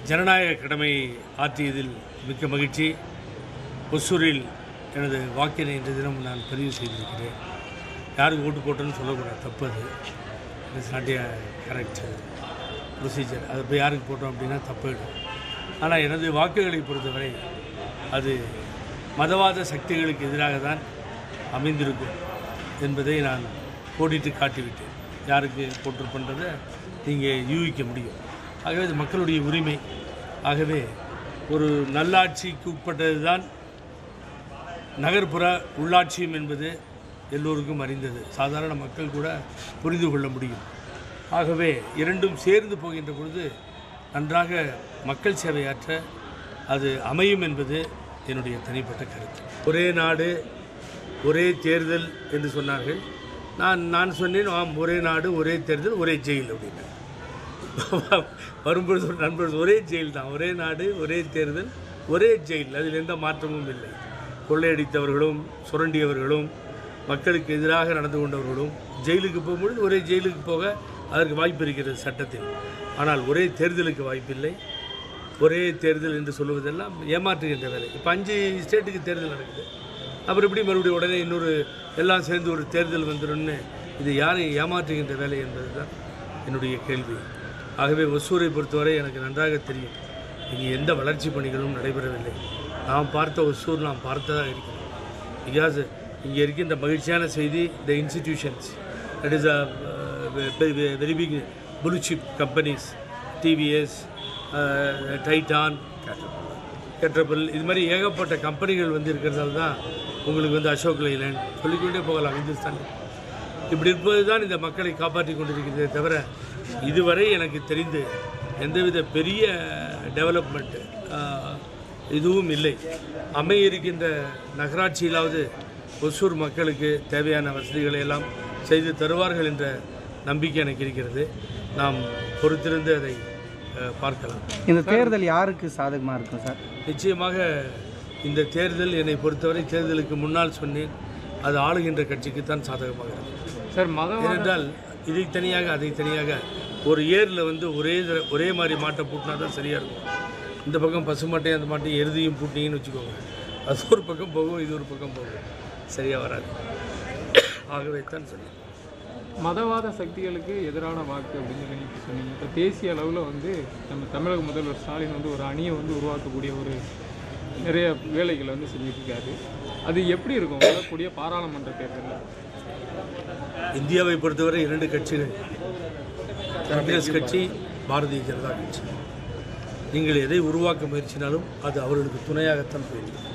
ஜனநாயக கடமையை ஆற்றியதில் மிக்க மகிழ்ச்சி ஒசூரில் எனது வாக்கினை இன்று தினம் நான் பதிவு செய்திருக்கிறேன் யாருக்கு ஓட்டு போட்டேன்னு சொல்லக்கூடாது தப்பு அது it's not a correct procedure அது போய் யாருக்கு போட்டோம் அப்படின்னா தப்பாயிடும் ஆனால் எனது வாக்குகளை பொறுத்தவரை அது மதவாத சக்திகளுக்கு எதிராக தான் அமைந்திருக்கும் என்பதை நான் கோடிட்டு காட்டிவிட்டேன் யாருக்கு போட்டிருப்பன்றதை நீங்கள் யூகிக்க முடியும் ஆகவே இது மக்களுடைய உரிமை ஆகவே ஒரு நல்லாட்சிக்கு உட்பட்டது தான் நகர்ப்புற உள்ளாட்சியம் என்பது எல்லோருக்கும் அறிந்தது சாதாரண மக்கள் கூட புரிந்து கொள்ள முடியும் ஆகவே இரண்டும் சேர்ந்து போகின்ற பொழுது நன்றாக மக்கள் சேவையாற்ற அது அமையும் என்பது என்னுடைய தனிப்பட்ட கருத்து ஒரே நாடு ஒரே தேர்தல் என்று சொன்னார்கள் நான் நான் சொன்னேன் ஆம் ஒரே நாடு ஒரே தேர்தல் ஒரே ஜெயில் அப்படின்னு வரும்பொழுது ஒரு நண்பர் ஒரே ஜெயில் தான் ஒரே நாடு ஒரே தேர்தல் ஒரே ஜெயில் அதில் எந்த மாற்றமும் இல்லை கொள்ளையடித்தவர்களும் சுரண்டியவர்களும் மக்களுக்கு எதிராக நடந்து கொண்டவர்களும் ஜெயிலுக்கு போகும்பொழுது ஒரே ஜெயிலுக்கு போக அதற்கு வாய்ப்பு இருக்கிறது சட்டத்தில் ஆனால் ஒரே தேர்தலுக்கு வாய்ப்பில்லை ஒரே தேர்தல் என்று சொல்லுவதெல்லாம் ஏமாற்றுகின்ற வேலை இப்போ அஞ்சு ஸ்டேட்டுக்கு தேர்தல் நடக்குது அப்புறம் எப்படி மறுபடியும் உடனே இன்னொரு எல்லாம் சேர்ந்து ஒரு தேர்தல் வந்துடும்னு இது யாரை ஏமாற்றுகின்ற வேலை என்பது தான் என்னுடைய கேள்வி ஆகவே ஒசூரை பொறுத்தவரை எனக்கு நன்றாக தெரியும் இங்கே எந்த வளர்ச்சி பணிகளும் நடைபெறவில்லை நாம் பார்த்த ஒசூர் நாம் பார்த்ததாக இருக்கிறோம் பிகாஸ் இங்கே இருக்கின்ற மகிழ்ச்சியான செய்தி the institutions that is a very big blue chip companies TVS Titan Caterpillar இது மாதிரி ஏகப்பட்ட கம்பெனிகள் வந்து இருக்கிறதால தான் உங்களுக்கு வந்து அசோக் லைலண்ட் சொல்லிக்கொண்டே போகலாம் இந்துஸ்தான் இப்படி இருப்பது தான் இந்த மக்களை காப்பாற்றி கொண்டிருக்கிறதே தவிர இதுவரை எனக்கு தெரிந்து எந்தவித பெரிய டெவலப்மெண்ட் இதுவும் இல்லை அமைய இருக்கின்ற நகராட்சியிலாவது ஒசூர் மக்களுக்கு தேவையான வசதிகளை எல்லாம் செய்து தருவார்கள் என்ற நம்பிக்கை எனக்கு இருக்கிறது நாம் பொறுத்திருந்து அதை அஹ், பார்க்கலாம் இந்த தேர்தல் யாருக்கு சாதகமாக இருக்கும் சார் நிச்சயமாக இந்த தேர்தல் என்னை பொறுத்தவரை தேர்தலுக்கு முன்னால் சொன்னேன் அது ஆளுகின்ற கட்சிக்குத்தான் சாதகமாக இருக்கும் சார் மதம் ஏனென்றால் இதை தனியாக அதை தனியாக ஒரு ஏரில் வந்து ஒரே தர- ஒரே மாதிரி மாட்டை பூட்டினா தான் சரியாக இருக்கும் இந்த பக்கம் பசு மாட்டையும் அந்த மாட்டையும் எருதியும் பூட்டிங்கன்னு வச்சுக்கோங்க அது ஒரு பக்கம் போகும் இது ஒரு பக்கம் போகும் சரியாக வராது ஆகவே தான் சொன்னேன் மதவாத சக்திகளுக்கு எதிரான வாக்கு அப்படின்னு சொல்லி நீங்கள் சொன்னீங்க இப்போ தேசிய அளவில் வந்து நம்ம தமிழக முதல்வர் ஸ்டாலின் வந்து ஒரு அணியை வந்து உருவாக்கக்கூடிய ஒரு நிறைய வேலைகளை வந்து செஞ்சுட்டு இருக்காரு அது எப்படி இருக்கும் வரக்கூடிய பாராளுமன்ற தேர்தலில் இந்தியாவை பொறுத்தவரை இரண்டு கட்சிகள் காங்கிரஸ் கட்சி பாரதிய ஜனதா கட்சி நீங்கள் எதை உருவாக்க முயற்சினாலும் அது அவர்களுக்கு துணையாகத்தான் போயிருக்கும்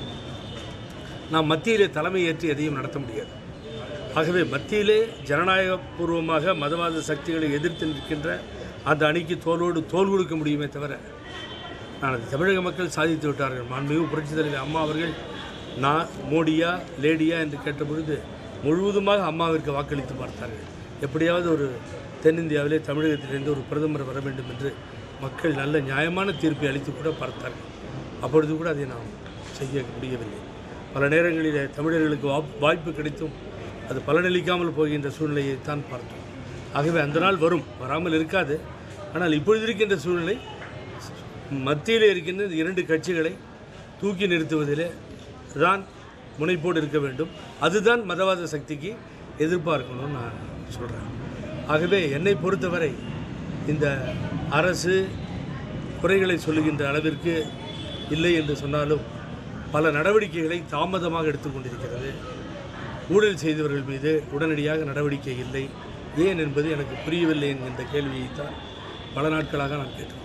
நாம் மத்தியிலே தலைமை ஏற்று எதையும் நடத்த முடியாது ஆகவே மத்தியிலே ஜனநாயகபூர்வமாக மதவாத சக்திகளை எதிர்த்து நிற்கின்ற அந்த அணிக்கு தோளோடு தோல் கொடுக்க முடியுமே தவிர நான் அது தமிழக மக்கள் சாதித்து விட்டார்கள் மாண்புமிகு புரட்சித் தலைவர் அம்மா அவர்கள் நான் மோடியா லேடியா என்று கேட்ட பொழுது முழுவதுமாக அம்மாவிற்கு வாக்களித்து பார்த்தார்கள் எப்படியாவது ஒரு தென்னிந்தியாவிலே தமிழகத்திலிருந்து ஒரு பிரதமர் வர வேண்டும் என்று மக்கள் நல்ல நியாயமான தீர்ப்பை அளித்து கூட பார்த்தார்கள் அப்பொழுது கூட அதை நாம் செய்ய முடியவில்லை பல நேரங்களில் தமிழர்களுக்கு வாப்- வாய்ப்பு கிடைத்தும் அது பலனளிக்காமல் போகின்ற சூழ்நிலையை தான் பார்த்தோம் ஆகவே அந்த நாள் வரும் வராமல் இருக்காது ஆனால் இப்பொழுது இருக்கின்ற சூழ்நிலை மத்தியில் இருக்கின்ற இந்த இரண்டு கட்சிகளை தூக்கி நிறுத்துவதிலே தான் முனைப்போடு இருக்க வேண்டும் அதுதான் மதவாத சக்திக்கு எதிர்பார்க்கணும்னு நான் சொல்கிறேன் ஆகவே என்னை பொறுத்தவரை இந்த அரசு குறைகளை சொல்லுகின்ற அளவிற்கு இல்லை என்று சொன்னாலும் பல நடவடிக்கைகளை தாமதமாக எடுத்துக்கொண்டிருக்கிறது ஊழல் செய்தவர்கள் மீது உடனடியாக நடவடிக்கை இல்லை ஏன் என்பது எனக்கு புரியவில்லை என்கின்ற கேள்வியைத்தான் பல நாட்களாக நான் கேட்டுக்கொண்டிருக்கிறேன்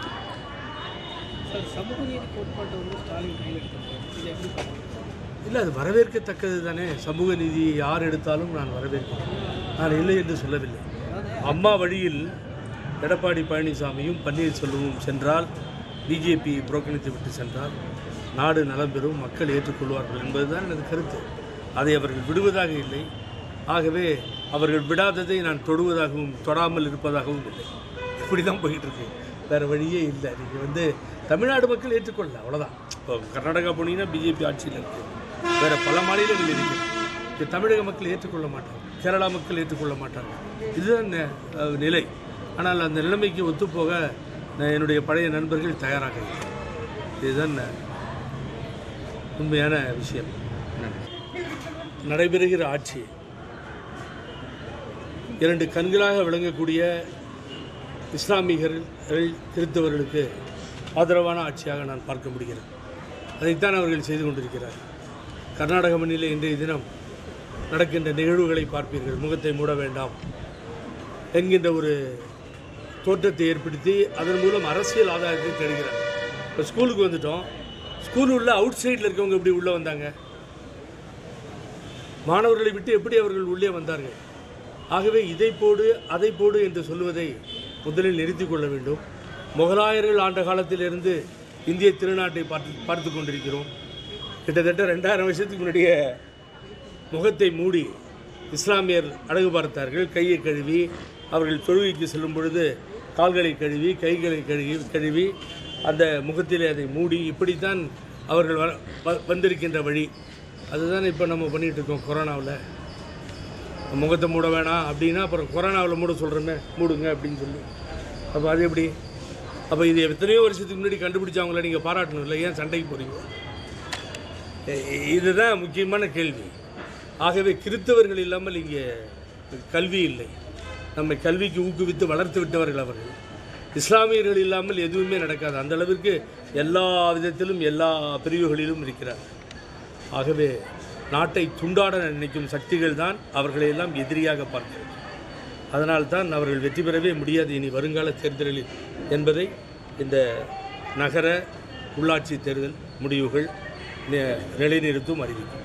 சார் சமூக நீதி கோட்பாட்டை வந்து ஸ்டாலின் கையில் எடுத்திருக்காரு இதை எப்படி பார்க்குறீங்க இல்லை அது வரவேற்கத்தக்கது தானே சமூக நீதி யார் எடுத்தாலும் நான் வரவேற்கிறேன் நான் இல்லை என்று சொல்லவில்லை அம்மா வழியில் எடப்பாடி பழனிசாமியும் பன்னீர்செல்வமும் சென்றால் பிஜேபி புறக்கணித்து விட்டு சென்றால் நாடு நலம் பெறும் மக்கள் ஏற்றுக்கொள்வார்கள் என்பதுதான் எனது கருத்து அதை அவர்கள் விடுவதாக இல்லை ஆகவே அவர்கள் விடாததை நான் தொடுவதாகவும் தொடாமல் இருப்பதாகவும் இல்லை இப்படி தான் போயிட்டு இருக்கு வேறு வழியே இல்லை நீங்கள் வந்து தமிழ்நாடு மக்கள் ஏற்றுக்கொள்ளல அவ்வளோதான் இப்போ கர்நாடகா போனீங்கன்னா பிஜேபி ஆட்சியில் இருக்குது வேறு பல மாநிலங்கள் இருக்குது இது தமிழக மக்கள் ஏற்றுக்கொள்ள மாட்டாங்க கேரளா மக்கள் ஏற்றுக்கொள்ள மாட்டாங்க இதுதான் ந- அஹ், நிலை ஆனால் அந்த நிலைமைக்கு ஒத்துப்போக நான் என்னுடைய பழைய நண்பர்கள் தயாராக இருக்கிறேன் இதுதான் உண்மையான விஷயம் நடைபெறுகிற ஆட்சி இரண்டு கண்களாக விளங்கக்கூடிய இஸ்லாமியர்கள் கிறித்தவர்களுக்கு ஆதரவான ஆட்சியாக நான் பார்க்க முடிகிறது அதைத்தான் அவர்கள் செய்து கொண்டிருக்கிறார் கர்நாடக மண்ணிலே இன்றைய தினம் நடக்கின்ற நிகழ்வுகளை பார்ப்பீர்கள் முகத்தை மூட வேண்டாம் என்கின்ற ஒரு தோற்றத்தை ஏற்படுத்தி அதன் மூலம் அரசியல் ஆதாயத்தை தேடுகிறார் இப்போ ஸ்கூலுக்கு வந்துட்டோம் ஸ்கூல் உள்ள அவுட் சைடில் இருக்கவங்க எப்படி உள்ளே வந்தாங்க மாணவர்களை விட்டு எப்படி அவர்கள் உள்ளே வந்தார்கள் ஆகவே இதை போடு அதை போடு என்று சொல்லுவதை முதலில் நிறுத்திக் கொள்ள வேண்டும் முகலாயர்கள் ஆண்ட காலத்திலிருந்து இந்திய திருநாட்டை பார்த்து பார்த்து கொண்டிருக்கிறோம் கிட்டத்தட்ட ரெண்டாயிரம் வருஷத்துக்கு முன்னாடியே முகத்தை மூடி இஸ்லாமியர் அழகு பார்த்தார்கள் கையை கழுவி அவர்கள் தொழுகைக்கு செல்லும் பொழுது கால்களை கழுவி கைகளை கழுவி கழுவி அந்த முகத்திலே அதை மூடி இப்படித்தான் அவர்கள் வ- வ- வந்திருக்கின்ற வழி அதுதான் இப்போ நம்ம பண்ணிகிட்டு இருக்கோம் கொரோனாவில் முகத்தை மூட வேணாம் அப்படின்னா அப்புறம் கொரோனாவில் மூட சொல்கிறோமே மூடுங்க அப்படின்னு சொல்லி அப்போ அது எப்படி அப்போ இது எத்தனையோ வருஷத்துக்கு முன்னாடி கண்டுபிடிச்சவங்கள நீங்கள் பாராட்டணும் இல்லை ஏன் சண்டைக்கு போகிறீங்க இ- இதுதான் முக்கியமான கேள்வி ஆகவே கிறித்தவர்கள் இல்லாமல் இங்கே கல்வி இல்லை நம்மை கல்விக்கு ஊக்குவித்து வளர்த்து விட்டவர்கள் அவர்கள் இஸ்லாமியர்கள் இல்லாமல் எதுவுமே நடக்காது அந்த அளவிற்கு எல்லா விதத்திலும் எல்லா பிரிவுகளிலும் இருக்கிறார் ஆகவே நாட்டை துண்டாட நினைக்கும் சக்திகள் தான் அவர்களை எல்லாம் எதிரியாக பார்க்கிறது அதனால்தான் அவர்கள் வெற்றி பெறவே முடியாது இனி வருங்கால தேர்தலில் என்பதை இந்த நகர உள்ளாட்சி தேர்தல் முடிவுகள் நி- நிலைநிறுத்தும் அறிவிக்கும்